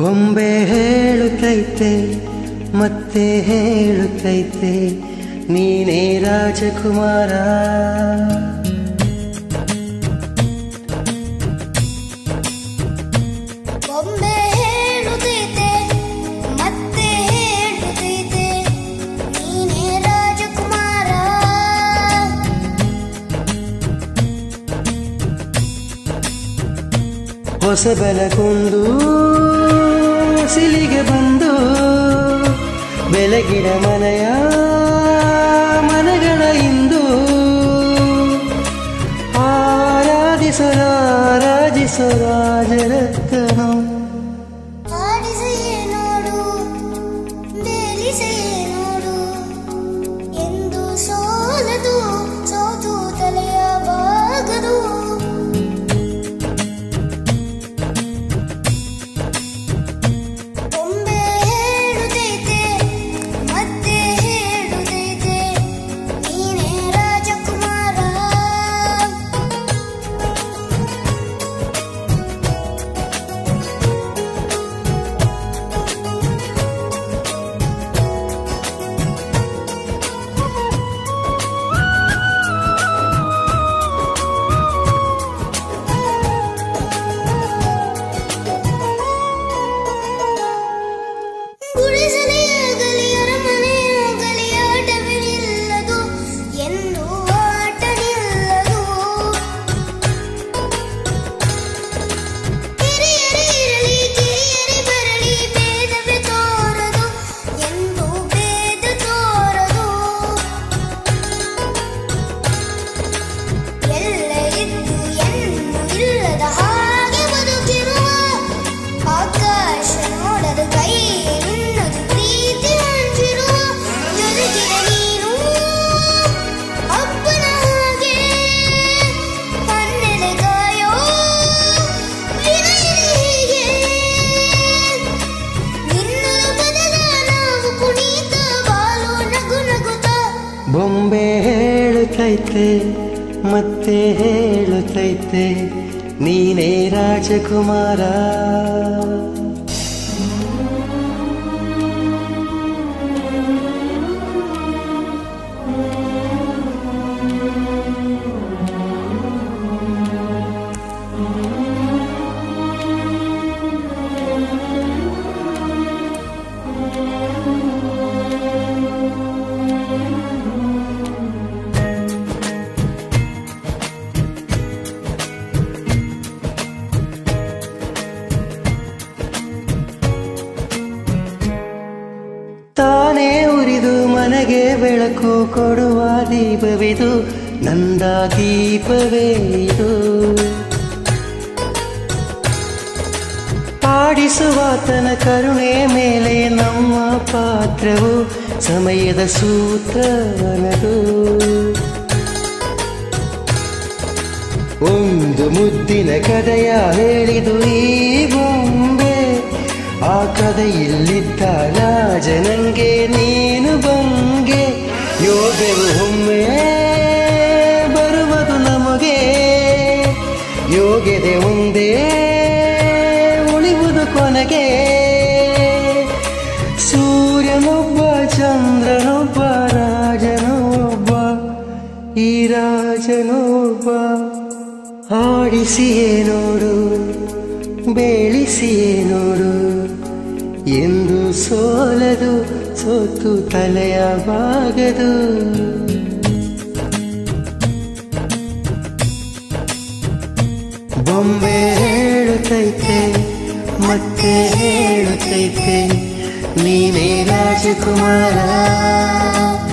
ಬೊಂಬೆ ಹೇಳುತ್ತೈತೆ ಮತ್ತೆ ಹೇಳುತ್ತೈತೆ ನೀನೇ ರಾಜಕುಮಾರ ಬೊಂಬೆ ಹೇಳುತ್ತೈತೆ ಮತ್ತೆ ಹೇಳುತ್ತೈತೆ ನೀನೇ ರಾಜಕುಮಾರ ಹೊಸ ಬೆಳಗೊಂದು ಸಿಲಿಗೆ ಬಂದು ಬೆಳಗಿನ ಮನೆಯ ಮನಗಳ ಇಂದು ಆರಾಧಿಸರಾರಾಜಿಸೋ ರಾಜರತ್ನ ಆಡಿಸೆಯೇ ನೋಡು ಬೇಲಿಸೆಯೇ ನೋಡು ಎಂದು ಸೋಲದು ಸೋತು ತಲೆಯ ಬಾಗದು ಬೊಂಬೆ ಹೇಳುತ್ತೈತೆ ಮತ್ತೆ ಹೇಳುತ್ತೈತೆ ನೀನೇ ರಾಜಕುಮಾರ ಗುಡಿಸಲೆಯಾಗಲಿ ಅರಮನೆಯಾಗಲಿ ಆಟವೇ ನಿಲ್ಲದು ಎಂದು ಆಟ ನಿಲ್ಲದು ಹಿರಿಯರೇ ಇರಲಿ ಕಿರಿಯರೇ ಬರಲಿ ಭೇದವೇ ತೋರದು ಎಂದು ಭೇದ ತೋರದು ಎಲ್ಲ ಇದ್ದು ಎಂದು ಇಲ್ಲದ ಹಾಗೆ ಬದುಕಿರುವ ಆಕಾಶ ನೋಡದು ಕೈ ನಿನ್ನದು ಪ್ರೀತಿ ಹಂಚಿರುವ ಜೊತೆಗಿನ ನೀನು ಅಪ್ಪನ ಹಾಗೆ ಕಣ್ಣೆಲೆ ಕಾಯೋ ವಿನಯನೇ ಹೀಗೆ ನಿನ್ನ ಬದಲ ನಾವು ಕುಣಿತ ಬಾಲು ನಗು ನಗುತ್ತಾ ಬೊಂಬೆ ಹೇಳುತ್ತೈತೆ ಮತ್ತೆ ಹೇಳುತ್ತೈತೆ ನೀನೇ ರಾಜಕುಮಾರ ತಾನೇ ಉರಿದು ಮನೆಗೆ ಬೆಳಕು ಕೊಡುವ ದೀಪವಿದು ನಂದ ದೀಪವೇ ಇದು ಪಾಡಿಸುವಾತನ ಕರುಣೆ ಮೇಲೆ ನಮ್ಮ ಪಾತ್ರವು ಸಮಯದ ಸೂತ್ರವನದು ಒಂದು ಮುದ್ದಿನ ಕಥೆಯ ಹೇಳಿದು ಈ ಬೊಂಬೆ ಆ ಕಥೆಯಲ್ಲಿದ್ದ ರಾಜನಂಗೆ ನೀನು ಬಂಗೆ ಯೋಗವು ಒಮ್ಮೆ ಬರುವುದು ನಮಗೆ ಯೋಗದೆ ಒಂದೇ ಉಳಿಯುವುದು ಕೊನೆಗೆ ಸೂರ್ಯನೊಬ್ಬ ಚಂದ್ರನೊಬ್ಬ ರಾಜನೊಬ್ಬ ಈ ರಾಜನೊಬ್ಬ ಆಡಿಸಿಯೇ ನೋಡು ಬೇಳಿಸಿಯೇ ನೋಡು ಎಂದು ಸೋಲದು ಸೋತು ತಲೆಯ ಬಾಗದು ಬೊಂಬೆ ಹೇಳುತ್ತೈತೆ ಮತ್ತೆ ಹೇಳುತ್ತೈತೆ ನೀನೇ ರಾಜಕುಮಾರ